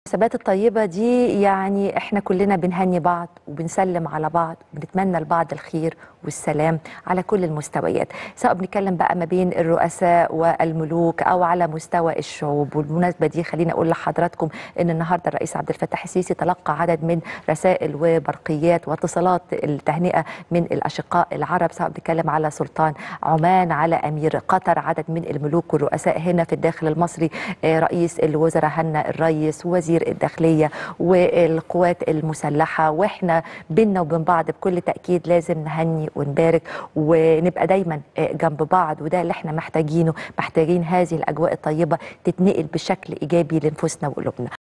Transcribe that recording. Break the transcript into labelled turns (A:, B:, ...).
A: المناسبات الطيبة دي يعني احنا كلنا بنهني بعض وبنسلم على بعض وبنتمنى لبعض الخير والسلام على كل المستويات سواء بنتكلم بقى ما بين الرؤساء والملوك او على مستوى الشعوب والمناسبة دي خليني اقول لحضراتكم ان النهارده الرئيس عبد الفتاح السيسي تلقى عدد من رسائل وبرقيات واتصالات التهنئة من الاشقاء العرب سواء بنتكلم على سلطان عمان على امير قطر عدد من الملوك والرؤساء هنا في الداخل المصري آه، رئيس الوزراء هنا الرئيس وزير الداخلية والقوات المسلحة واحنا بينا وبين بعض بكل تأكيد لازم نهني ونبارك ونبقى دايما آه، جنب بعض وده اللي احنا محتاجينه محتاجين هذه الأجواء الطيبة تتنقل بشكل إيجابي لنفوسنا وقلوبنا